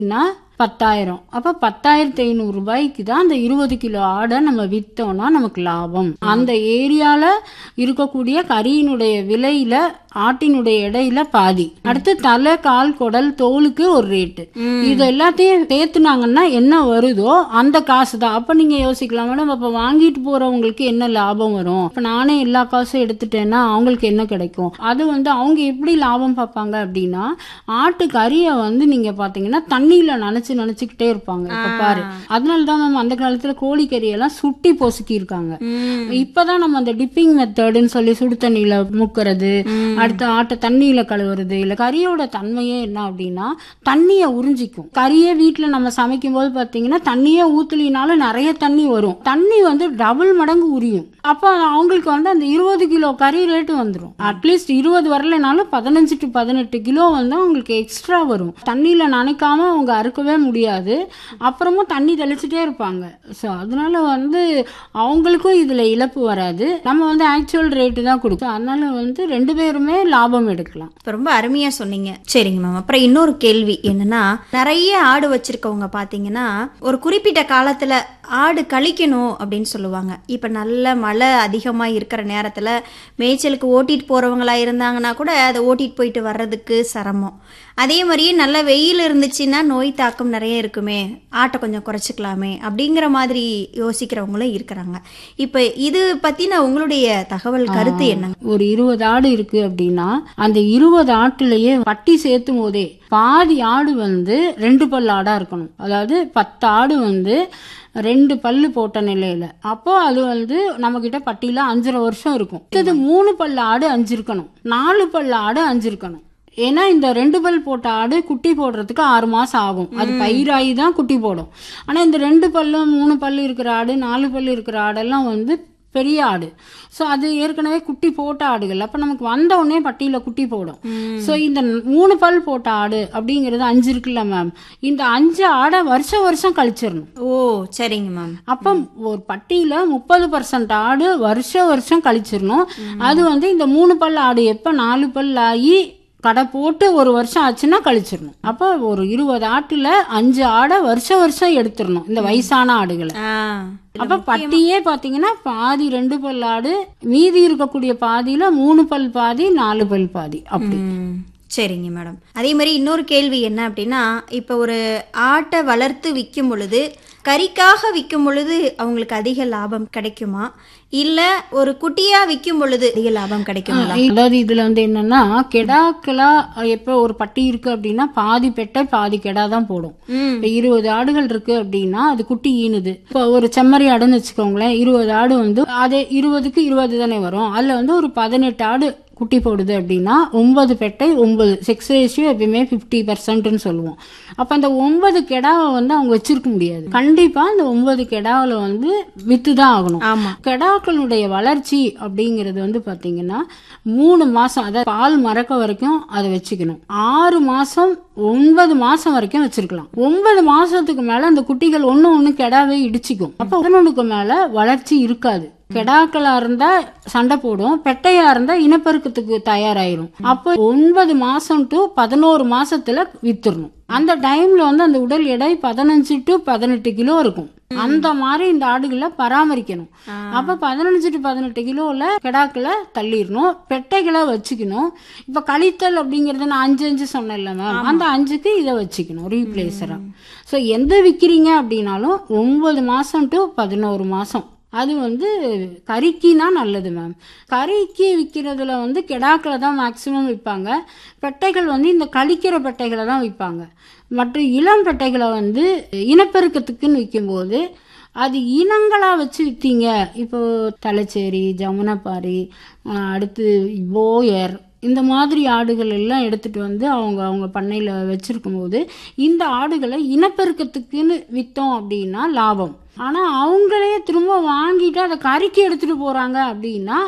னா பத்தாயிரம் அப்ப பத்தாயிரத்தி ஐநூறு ரூபாய்க்கு தான் அந்த இருபது கிலோ ஆடை நம்ம வித்தோம்னா நமக்கு லாபம் அந்த ஏரியால இருக்கக்கூடிய கறியினுடைய விலையில ஆட்டினுடைய எடையில பாதி அடுத்து தலை கால் குடல் தோலுக்கு ஒரு ரேட்டு இது எல்லாத்தையும் சேர்த்துனாங்கன்னா என்ன வருதோ அந்த காசு தான் அப்ப நீங்க யோசிக்கலாம் மேடம் அப்ப வாங்கிட்டு போறவங்களுக்கு என்ன லாபம் வரும் இப்ப நானே எல்லா காசும் எடுத்துட்டேன்னா அவங்களுக்கு என்ன கிடைக்கும் அது வந்து அவங்க எப்படி லாபம் பார்ப்பாங்க அப்படின்னா ஆட்டு கறியை வந்து நீங்க பாத்தீங்கன்னா தண்ணியில நனைச்சு நினைச்சுக்கிட்டே இருப்பாங்க இப்ப பாரு அதனால தான் மேம் அந்த காலத்துல கோழிக்கறி எல்லாம் சுட்டி பொசுக்கி இருக்காங்க இப்பதான் நம்ம அந்த டிப்பிங் மெத்தடுன்னு சொல்லி சுடு தண்ணியில முக்கிறது அடுத்து ஆட்டை தண்ணியில கழுவுறது இல்ல கறியோட தன்மையே என்ன அப்படின்னா தண்ணியை உறிஞ்சிக்கும் கறியே வீட்டுல நம்ம சமைக்கும் போது பாத்தீங்கன்னா தண்ணியே ஊத்துலினாலும் நிறைய தண்ணி வரும் தண்ணி வந்து டபுள் மடங்கு உரியும் அப்ப அவங்களுக்கு வந்து அந்த இருபது கிலோ கறி ரேட்டு வந்துடும் அட்லீஸ்ட் இருபது வரலைனாலும் பதினஞ்சு டு பதினெட்டு கிலோ வந்து அவங்களுக்கு எக்ஸ்ட்ரா வரும் தண்ணியில நனைக்காம அவங்க அறுக்கவே முடியாது அப்புறமும் தண்ணி தெளிச்சுட்டே இருப்பாங்க ஸோ அதனால வந்து அவங்களுக்கும் இதுல இழப்பு வராது நம்ம வந்து ஆக்சுவல் ரேட்டு தான் கொடுக்கும் அதனால வந்து ரெண்டு பேருமே லாபம் எடுக்கலாம் இப்ப ரொம்ப அருமையா சொன்னீங்க சரிங்க மேம் அப்புறம் இன்னொரு கேள்வி என்னன்னா நிறைய ஆடு வச்சிருக்கவங்க பாத்தீங்கன்னா ஒரு குறிப்பிட்ட காலத்துல ஆடு கழிக்கணும் அப்படின்னு சொல்லுவாங்க இப்ப நல்ல மழை அதிகமா இருக்கிற நேரத்துல மேய்ச்சலுக்கு ஓட்டிட்டு போறவங்களா இருந்தாங்கன்னா கூட அதை ஓட்டிட்டு போயிட்டு வர்றதுக்கு சிரமம் அதே மாதிரியே நல்ல வெயில் இருந்துச்சுன்னா நோய் தாக்கம் நிறைய இருக்குமே ஆட்டை கொஞ்சம் குறைச்சிக்கலாமே அப்படிங்கிற மாதிரி யோசிக்கிறவங்களும் இருக்கிறாங்க இப்ப இது பத்தின உங்களுடைய தகவல் கருத்து என்ன ஒரு இருபது ஆடு இருக்கு அப்படின்னா அந்த இருபது ஆட்டுலயே பட்டி சேர்த்தும் போதே பாதி ஆடு வந்து ரெண்டு பல் ஆடா இருக்கணும் அதாவது பத்து ஆடு வந்து ரெண்டு பல்லு போட்ட நிலையில அப்போ அது வந்து நம்ம கிட்ட பட்டியில அஞ்சரை வருஷம் இருக்கும் இது மூணு பல்லு ஆடு அஞ்சு இருக்கணும் நாலு பல்லு ஆடு அஞ்சு இருக்கணும் ஏன்னா இந்த ரெண்டு பல் போட்ட ஆடு குட்டி போடுறதுக்கு ஆறு மாசம் ஆகும் அது பயிராகி தான் குட்டி போடும் ஆனா இந்த ரெண்டு பல்லு மூணு பல்லு இருக்கிற ஆடு நாலு பல்லு இருக்கிற ஆடெல்லாம் வந்து பெரிய ஆடு ஸோ அது ஏற்கனவே குட்டி போட்ட ஆடுகள் அப்போ நமக்கு வந்த உடனே பட்டியில் குட்டி போடும் ஸோ இந்த மூணு பல் போட்ட ஆடு அப்படிங்கிறது அஞ்சு இருக்குல்ல மேம் இந்த அஞ்சு ஆடை வருஷம் வருஷம் கழிச்சிடணும் ஓ சரிங்க மேம் அப்போ ஒரு பட்டியில முப்பது பர்சன்ட் ஆடு வருஷம் வருஷம் கழிச்சிடணும் அது வந்து இந்த மூணு பல் ஆடு எப்போ நாலு பல் ஆகி கடை போட்டு ஒரு வருஷம் ஆச்சுன்னா கழிச்சிடணும் அப்போ ஒரு இருபது ஆட்டுல அஞ்சு ஆடை வருஷம் வருஷம் எடுத்துடணும் இந்த வயசான ஆடுகளை ஆ அப்ப பட்டியே பாத்தீங்கன்னா பாதி ரெண்டு பல் ஆடு மீதி இருக்கக்கூடிய பாதியில மூணு பல் பாதி நாலு பல் பாதி அப்படி ம், சரிங்க மேடம் அதே மாதிரி இன்னொரு கேள்வி என்ன அப்படின்னா இப்போ ஒரு ஆட்டை வளர்த்து விற்கும் பொழுது கறிக்காக விற்கும் பொழுது அவங்களுக்கு அதிக லாபம் கிடைக்குமா இல்ல ஒரு குட்டியா விற்கும் பொழுது அதிக லாபம் கிடைக்குங்களா அதாவது இதுல வந்து என்னன்னா கெடாக்களா எப்ப ஒரு பட்டி இருக்கு அப்படின்னா பாதி பெட்டை பாதி கெடா தான் போடும் ம் இப்ப இருபது ஆடுகள் இருக்கு அப்படின்னா அது குட்டி ஈனுது இப்போ ஒரு செம்மறி ஆடுன்னு வச்சுக்கோங்களேன் இருபது ஆடு வந்து அதே இருபதுக்கு இருபது தானே வரும் அதுல வந்து ஒரு பதினெட்டு ஆடு குட்டி போடுது அப்படின்னா ஒன்பது பெட்டை ஒன்பது செக்ஸ் ரேஷியோ எப்பயுமே ஃபிஃப்டி பர்சன்ட்னு சொல்லுவோம் அப்ப அந்த ஒன்பது கெடாவை வந்து அவங்க வச்சிருக்க முடியாது கண்டிப்பா அந்த ஒன்பது கெடாவில் வந்து வித்து தான் ஆகணும் ஆமா கெடாக்களுடைய வளர்ச்சி அப்படிங்கிறது வந்து பாத்தீங்கன்னா மூணு மாசம் அதாவது பால் மறக்க வரைக்கும் அதை வச்சுக்கணும் ஆறு மாசம் ஒன்பது மாசம் வரைக்கும் வச்சிருக்கலாம் ஒன்பது மாசத்துக்கு மேல அந்த குட்டிகள் ஒண்ணு ஒண்ணு கெடாவே இடிச்சுக்கும் அப்ப பதினொன்றுக்கு மேல வளர்ச்சி இருக்காது கெடாக்களா இருந்தா சண்டை போடும் பெட்டையா இருந்தா இனப்பெருக்கத்துக்கு தயாராயிரும் அப்போ ஒன்பது மாசம் டு பதினோரு மாசத்துல வித்துடணும் அந்த டைம்ல வந்து அந்த உடல் எடை பதினஞ்சு டு பதினெட்டு கிலோ இருக்கும் அந்த மாதிரி இந்த ஆடுகளை பராமரிக்கணும் அப்ப பதினஞ்சு டு பதினெட்டு கிலோல கிடாக்களை தள்ளிடணும் பெட்டைகளை வச்சுக்கணும் இப்ப கழித்தல் அப்படிங்கறத நான் அஞ்சு அஞ்சு சொன்னேன்ல மேம் அந்த அஞ்சுக்கு இதை வச்சுக்கணும் ரீப்ளேசரா ஸோ எந்த விக்கிறீங்க அப்படின்னாலும் ஒன்பது மாசம் டு பதினோரு மாசம் அது வந்து கறிக்கினா நல்லது மேம் கறிக்கு விற்கிறதுல வந்து கெடாக்களை தான் மேக்சிமம் விற்பாங்க பெட்டைகள் வந்து இந்த கழிக்கிற பெட்டைகளை தான் விற்பாங்க மற்ற இளம் பெட்டைகளை வந்து இனப்பெருக்கத்துக்குன்னு விற்கும்போது அது இனங்களா வச்சு விற்றீங்க இப்போ தலைச்சேரி ஜமுனப்பாரி அஹ் அடுத்து போயர் இந்த மாதிரி ஆடுகள் எல்லாம் எடுத்துட்டு வந்து அவங்க அவங்க பண்ணையில வச்சிருக்கும் போது இந்த ஆடுகளை இனப்பெருக்கத்துக்குன்னு வித்தோம் அப்படின்னா லாபம் ஆனா அவங்களே திரும்ப வாங்கிட்டு அதை கறிக்கு எடுத்துட்டு போறாங்க அப்படின்னா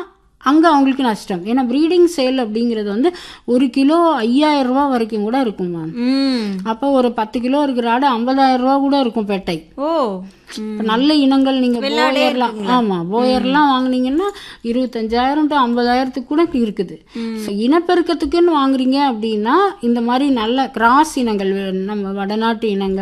அங்கே அவங்களுக்கு நஷ்டம் ஏன்னா ப்ரீடிங் சேல் அப்படிங்கிறது வந்து ஒரு கிலோ ஐயாயிரம் ரூபா வரைக்கும் கூட இருக்கும் மேம் ம் அப்போ ஒரு பத்து கிலோ இருக்கிற ஆடு ஐம்பதாயிரம் ரூபா கூட இருக்கும் பெட்டை ஓ இப்ப நல்ல இனங்கள் நீங்க போயர்லாம் ஆமா போயர்லாம் வாங்குனீங்கன்னா இருபத்தஞ்சாயிரம் டு ஐம்பதாயிரத்துக்கு கூட இருக்குது So, இனப்பெருக்கத்துக்குன்னு வாங்குறீங்க அப்படின்னா இந்த மாதிரி நல்ல கிராஸ் இனங்கள் நம்ம வடநாட்டு இனங்கள்